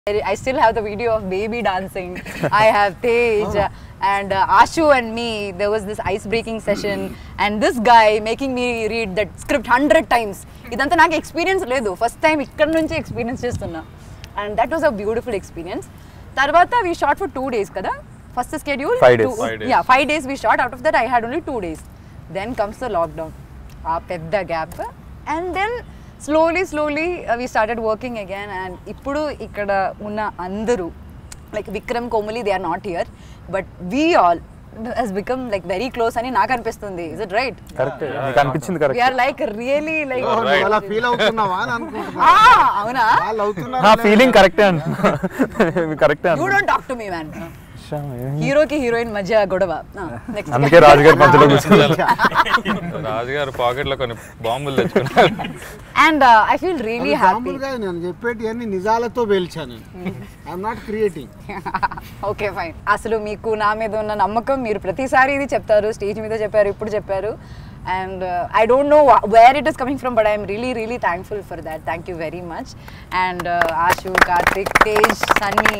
I still have the video of baby dancing. I have Tej and uh, Ashu and me. There was this ice breaking session, and this guy making me read that script hundred times. ఇదంతా నాకు experience లేదు first time ఇక్కడ నుంచి experience చేస్తున్నా and that was a beautiful experience తర్వాత we shot for two days కదా first schedule Five days. Five days. Yeah five days we shot out of that I had only two days then comes the lockdown ఆ పెద్ద gap and then slowly slowly we started working again and ఇప్పుడు ఇక్కడ ఉన్న అందరూ like Vikram Komali they are not here but we all has become like very close అని నాకు అనిపిస్తుంది is it right correct మీకు అనిపించింది correct we are like really like Oh, right. అలా ఫీల్ అవుతున్నావా అని అనుకుంటున్నా అవునా వాళ్ళు నా అవుతున్నారు ఫీలింగ్ కరెక్టే అంటున్నా కరెక్టే you don't talk to me man హీరోకి హీరోయిన్ మధ్య గొడవ నెక్స్ట్ అందుకే రాజుగారి మధ్యలో కూర్చున్నారు రాజుగారు పాకెట్ లో కొన్ని బాంబులు తెచ్చుకున్నారు and I feel really happy మామూలుగా నేను చెప్పేటి అన్ని నిజాలతో పేల్చాను I'm not creating okay fine అసలు మీకు నా మీద ఉన్న నమ్మకం మీరు ప్రతిసారి ఇది చెప్తారు స్టేజ్ మీద చెప్పారు ఇప్పుడు చెప్పారు and I don't know where it is coming from but I'm really really thankful for that thank you very much and Ashu Karthik Tej Sunny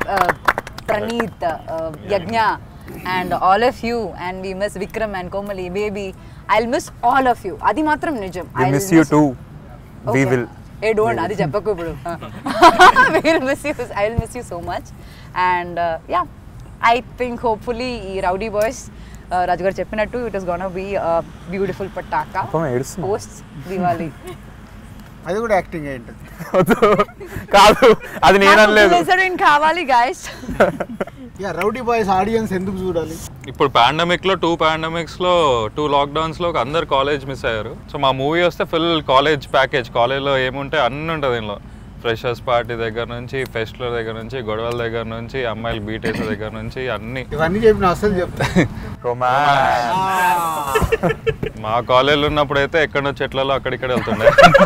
Praneeth Yagna and all of you and we miss Vikram and Komali baby I miss all of you అది మాత్రం నిజం miss you too we will ఏ don't అది చెప్పకు ఇప్పుడు will miss you I will miss you so much and yeah I think hopefully ఈ rowdy boys Raju garu చెప్పినట్టు it is gonna be beautiful పటాకా పాపం ఏడుస్తుంది. పోస్ట్ దివాలి అది కూడా యాక్టింగ్ ఏంటి వద్దు. కాదు అది నేను అనలేదు కావాలి guys yeah rowdy boys audience ఎందుకు చూడాలి ఇప్పుడు పాండమిక్ లో టూ పాండమిక్స్ లో టూ లాక్డౌన్స్ లో అందరు కాలేజ్ మిస్ అయ్యారు సో మా మూవీ వస్తే ఫుల్ కాలేజ్ ప్యాకేజ్ కాలేజ్ లో ఏముంటే అన్ని ఉంటుంది దీనిలో ఫ్రెషర్స్ పార్టీ దగ్గర నుంచి ఫెస్ట్ల దగ్గర నుంచి గొడవల దగ్గర నుంచి అమ్మాయిలు బీట్ వేసే దగ్గర నుంచి అన్ని ఇవన్నీ చెప్పిన అసలు చెప్తా రొమాన్స్ మా కాలేజీలో ఉన్నప్పుడు అయితే ఎక్కడో చెట్లలో అక్కడిక్కడ వెళ్తుండే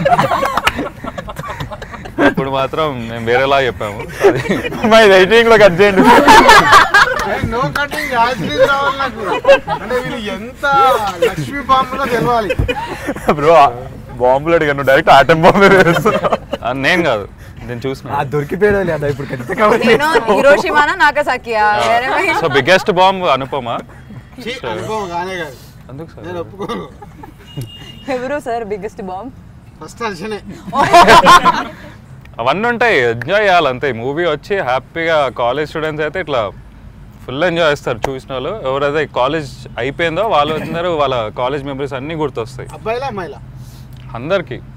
ఇప్పుడు మాత్రం మేము వేరేలా చెప్పాము అది మై రైటింగ్ లో కట్ చేయండి నో కటింగ్ యాసిడ్ రావాలి నాకు అంటే వీళ్ళు ఎంత లక్ష్మీ పాములో తెలవాలి బ్రో బాంబులు అడిగాను డైరెక్ట్ ఆటం బాంబు వేస్తున్నావు ఆ, నేను కాదు నేను చూసిన దొరికిపోయాడు లేదా ఇప్పుడు ఖచ్చితంగా నేను హీరోషిమానా నాగసాకియా వేరే సో బిగ్గెస్ట్ బాంబ్ అనుపమా ఛీ, అనుభవం కానే కాదు అందుకు సార్ నేను ఒప్పుకోను ఎవరు సార్ బిగ్గెస్ట్ బాంబ్ ఫస్ట్ అర్చనే అవన్నీ ఉంటాయి ఎంజాయ్ చేయాలి అంతే మూవీ వచ్చి హ్యాపీగా కాలేజ్ స్టూడెంట్స్ అయితే ఇట్లా ఫుల్ ఎంజాయ్ చేస్తారు చూసిన వాళ్ళు ఎవరైతే కాలేజ్ అయిపోయిందో వాళ్ళు అందరూ వాళ్ళ కాలేజ్ మెమరీస్ అన్నీ గుర్తొస్తాయి అబ్బాయిలా అమ్మాయిలా అందరికీ